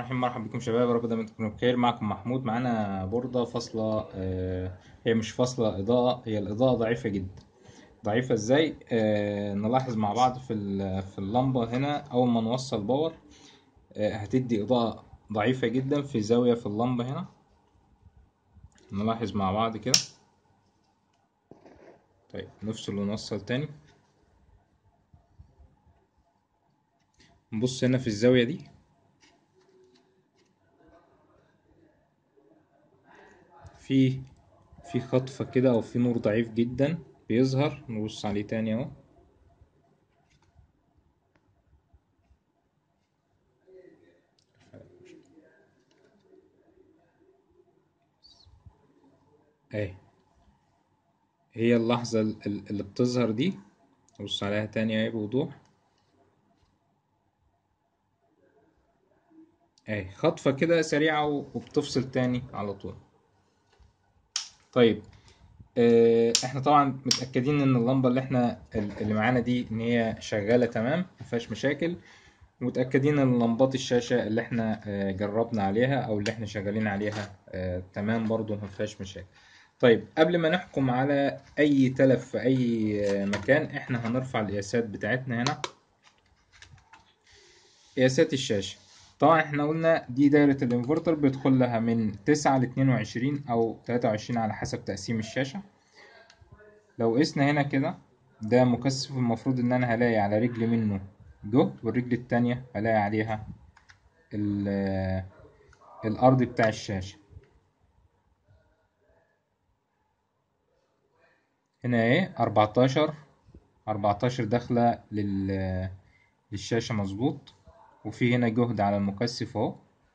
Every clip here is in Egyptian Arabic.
الرحيم مرحبا بكم شباب رب دايما تكونوا بخير معكم محمود معانا بوردة فاصلة آه، هي مش فاصلة إضاءة هي الإضاءة ضعيفة جدا ضعيفة ازاي آه، نلاحظ مع بعض في ال- في اللمبة هنا أول ما نوصل باور آه، هتدي إضاءة ضعيفة جدا في زاوية في اللمبة هنا نلاحظ مع بعض كده طيب نفصل ونوصل تاني نبص هنا في الزاوية دي في في خطفة كده أو في نور ضعيف جدا بيظهر نبص عليه تاني أهو أهي هي اللحظة ال- ال- اللي بتظهر دي نبص عليها تاني أهي بوضوح أهي خطفة كده سريعة و- وبتفصل تاني على طول طيب آه، احنا طبعا متأكدين ان اللمبة اللي احنا اللي معانا دي ان هي شغالة تمام مفيهاش مشاكل ومتأكدين ان لمبات الشاشة اللي احنا آه، جربنا عليها او اللي احنا شغالين عليها آه، تمام برضو مفيهاش مشاكل طيب قبل ما نحكم على اي تلف في اي آه، مكان احنا هنرفع القياسات بتاعتنا هنا قياسات الشاشة طبعا احنا قلنا دي دايرة الانفرتر بيدخل لها من تسعة لاتنين وعشرين او تلاتة وعشرين على حسب تقسيم الشاشة لو قسنا هنا كده ده مكثف المفروض ان انا هلاقي على رجل منه جهد والرجل التانية هلاقي عليها ال- الارض بتاع الشاشة هنا ايه اربعتاشر اربعتاشر داخلة لل للشاشة مظبوط وفي هنا جهد على المكثف اهو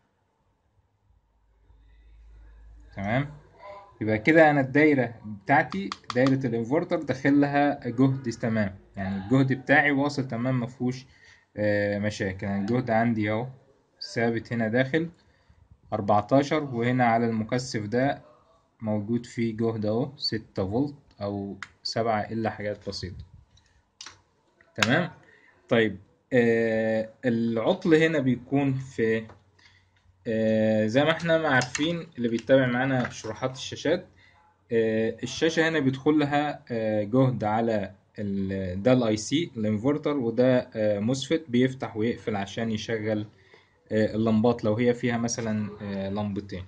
تمام يبقى كده انا الدايره بتاعتي دايره الانفرتر داخل لها جهد تمام يعني الجهد بتاعي واصل تمام مفهوش آه، مشاكل يعني الجهد عندي اهو ثابت هنا داخل 14 وهنا على المكثف ده موجود فيه جهد اهو 6 فولت او 7 الا حاجات بسيطه تمام طيب آه العطل هنا بيكون في آه زي ما احنا ما عارفين اللي بيتابع معانا شروحات الشاشات آه الشاشة هنا بيدخل لها آه جهد على ال- ده الاي سي الانفرتر وده آه مسفت بيفتح ويقفل عشان يشغل آه اللمبات لو هي فيها مثلا آه لمبتين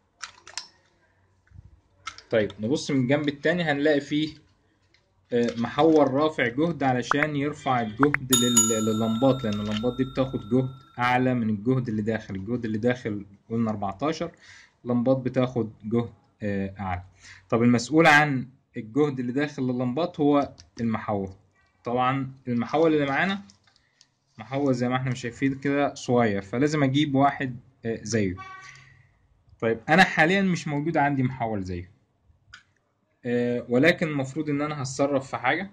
طيب نبص من الجنب التاني هنلاقي فيه آه، محول رافع جهد علشان يرفع الجهد لل- لللمبات لان اللمبات دي بتاخد جهد اعلى من الجهد اللي داخل الجهد اللي داخل قلنا 14 اللمبات بتاخد جهد آه، اعلى طب المسؤول عن الجهد اللي داخل اللمبات هو المحول طبعا المحول اللي معانا محول زي ما احنا شايفين كده صغير فلازم اجيب واحد آه، زيه طيب انا حاليا مش موجود عندي محول زيه آه، ولكن المفروض ان انا هتصرف في حاجة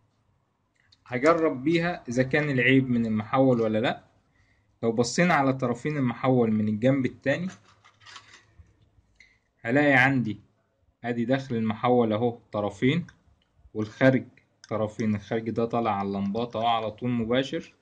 هجرب بيها اذا كان العيب من المحول ولا لا لو بصينا على طرفين المحول من الجنب التاني هلاقي عندي ادي داخل المحول اهو طرفين والخارج طرفين الخارج ده طالع على اللمبات اهو على طول مباشر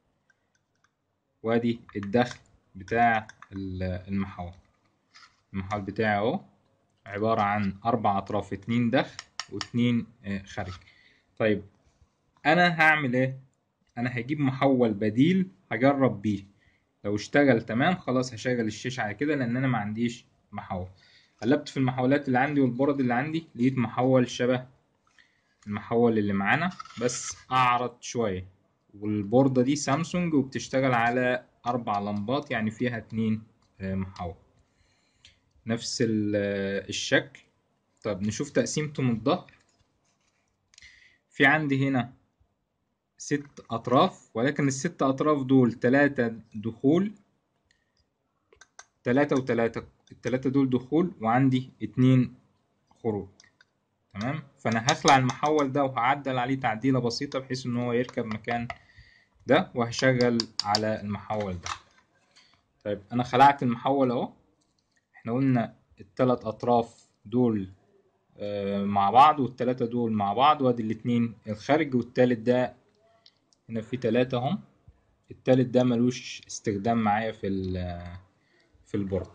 وادي الدخل بتاع ال- المحول المحول بتاعي اهو عبارة عن أربع أطراف اتنين دخل واتنين آه، خارج طيب أنا هعمل إيه؟ أنا هجيب محول بديل هجرب بيه لو اشتغل تمام خلاص هشغل الشاشة على كده لأن أنا ما عنديش محول قلبت في المحولات اللي عندي والبورد اللي عندي لقيت محول شبه المحول اللي معانا بس أعرض شوية والبوردة دي سامسونج وبتشتغل على أربع لمبات يعني فيها اتنين آه، محول نفس ال- آه، الشكل طب نشوف تقسيمته من الظهر في عندي هنا ست أطراف ولكن الست أطراف دول تلاتة دخول تلاتة وتلاتة التلاتة دول دخول وعندي اتنين خروج تمام فأنا هخلع المحول ده وهعدل عليه تعديلة بسيطة بحيث إن هو يركب مكان ده وهشغل على المحول ده طيب أنا خلعت المحول أهو احنا قلنا التلات أطراف دول آه، مع بعض والتلاتة دول مع بعض وادي الاتنين الخارج والتالت ده هنا في تلاتة هم التالت ده ملوش استخدام معايا في ال في البورد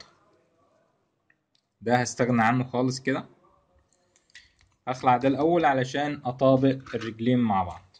ده هستغنى عنه خالص كده هخلع ده الاول علشان اطابق الرجلين مع بعض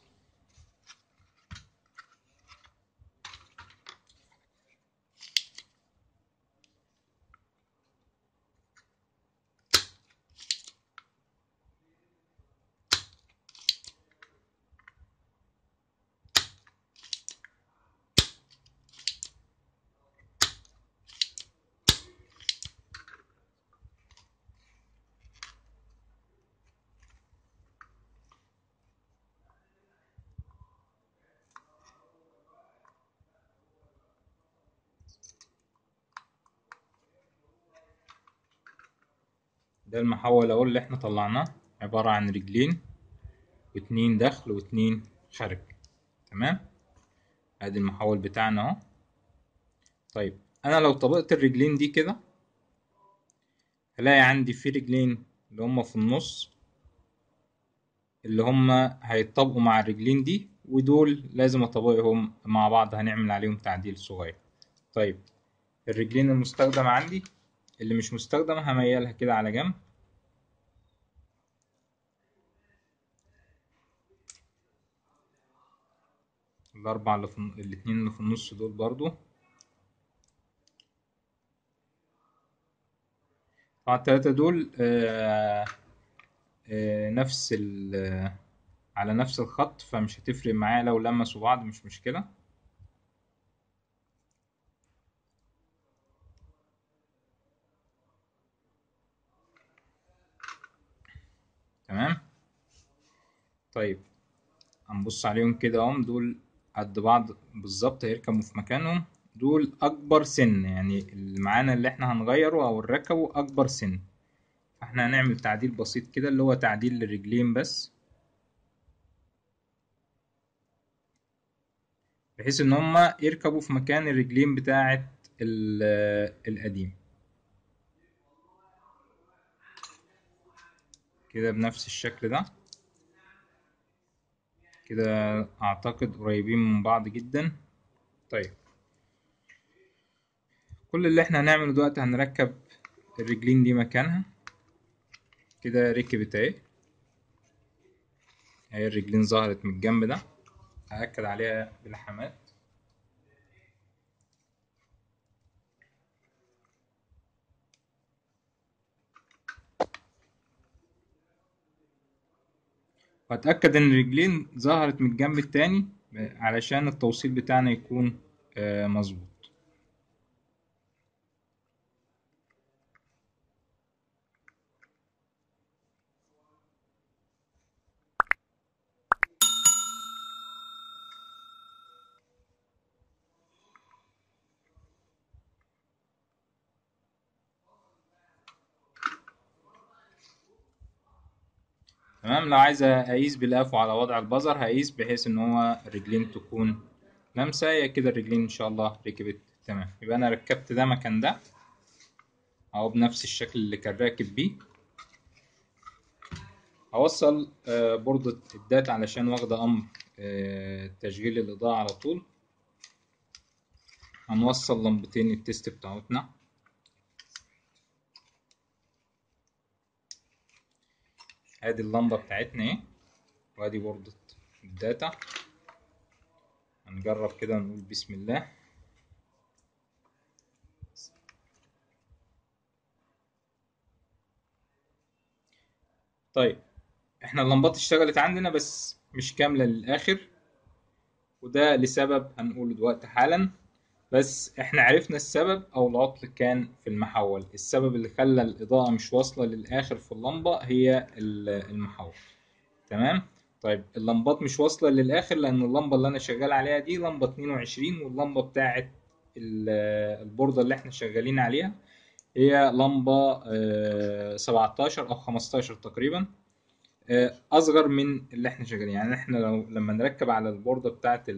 ده المحول اهو اللي احنا طلعناه عبارة عن رجلين واتنين دخل واتنين خارج تمام ادي المحول بتاعنا اهو طيب انا لو طبقت الرجلين دي كده هلاقي عندي في رجلين اللي هما في النص اللي هما هيتطبقوا مع الرجلين دي ودول لازم اطبقهم مع بعض هنعمل عليهم تعديل صغير طيب الرجلين المستخدمة عندي اللي مش مستخدمة هميلها كده على جنب الأربعة اللي في الاتنين اللي في النص دول برضو طبعا التلاتة دول آه آه نفس ال على نفس الخط فمش هتفرق معايا لو لمسوا بعض مش مشكلة تمام طيب هنبص عليهم كده اهم دول قد بعض بالظبط هيركبوا في مكانهم دول اكبر سن يعني اللي معانا اللي احنا هنغيره او نركبه اكبر سن فاحنا هنعمل تعديل بسيط كده اللي هو تعديل للرجلين بس بحيث ان هما يركبوا في مكان الرجلين بتاعة القديم كده بنفس الشكل ده كده اعتقد قريبين من بعض جدا طيب كل اللي احنا هنعمله دلوقتي هنركب الرجلين دي مكانها كده ركبت اهي اهي الرجلين ظهرت من الجنب ده هأكد عليها بلحمات واتاكد ان الرجلين ظهرت من الجنب التاني علشان التوصيل بتاعنا يكون مظبوط تمام لو عايز اقيس بالقافو على وضع البزر هقيس بحيث ان هو الرجلين تكون لامسه هي كده الرجلين ان شاء الله ركبت تمام يبقى انا ركبت ده مكان ده اهو بنفس الشكل اللي كان راكب بيه هوصل بوردة الداتا علشان واخدة امر تشغيل الاضاءة على طول هنوصل لمبتين التست بتاعتنا ادي اللمبة بتاعتنا اهي وادي بوردة الداتا هنجرب كده نقول بسم الله طيب احنا اللمبات اشتغلت عندنا بس مش كاملة للآخر وده لسبب هنقوله دلوقتي حالا بس احنا عرفنا السبب او العطل كان في المحول السبب اللي خلى الاضاءة مش واصلة للاخر في اللمبة هي المحول تمام طيب اللمبات مش واصلة للاخر لان اللمبة اللي انا شغال عليها دي لمبة 22 واللمبة بتاعت البوردة اللي احنا شغالين عليها هي لمبة 17 او 15 تقريبا اصغر من اللي احنا شغالين يعني احنا لو لما نركب على البوردة بتاعت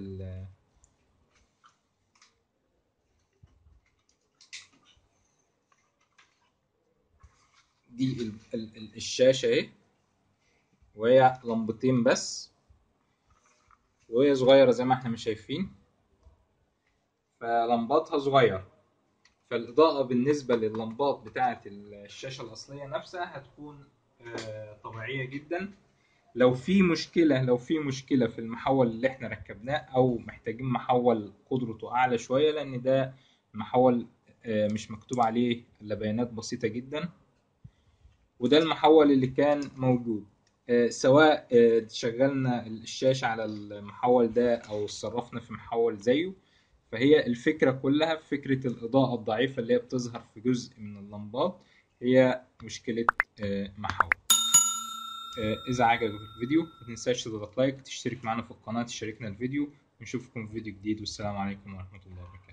دي ال ال ال الشاشة اهي وهي لمبتين بس وهي صغيرة زي ما احنا مش شايفين فلمباتها صغير فالاضاءه بالنسبه لللمبات بتاعه الشاشه الاصليه نفسها هتكون آه، طبيعيه جدا لو في مشكله لو في مشكله في المحول اللي احنا ركبناه او محتاجين محول قدرته اعلى شويه لان ده محول آه، مش مكتوب عليه الا بيانات بسيطه جدا وده المحول اللي كان موجود آه، سواء آه، شغلنا الشاشة على المحول ده أو صرفنا في محول زيه فهي الفكرة كلها في فكرة الإضاءة الضعيفة اللي هي بتظهر في جزء من اللمبات هي مشكلة آه، محول آه، إذا عجبك الفيديو ما تنساش تضغط لايك تشترك معنا في القناة تشاركنا الفيديو ونشوفكم في فيديو جديد والسلام عليكم ورحمة الله وبركاته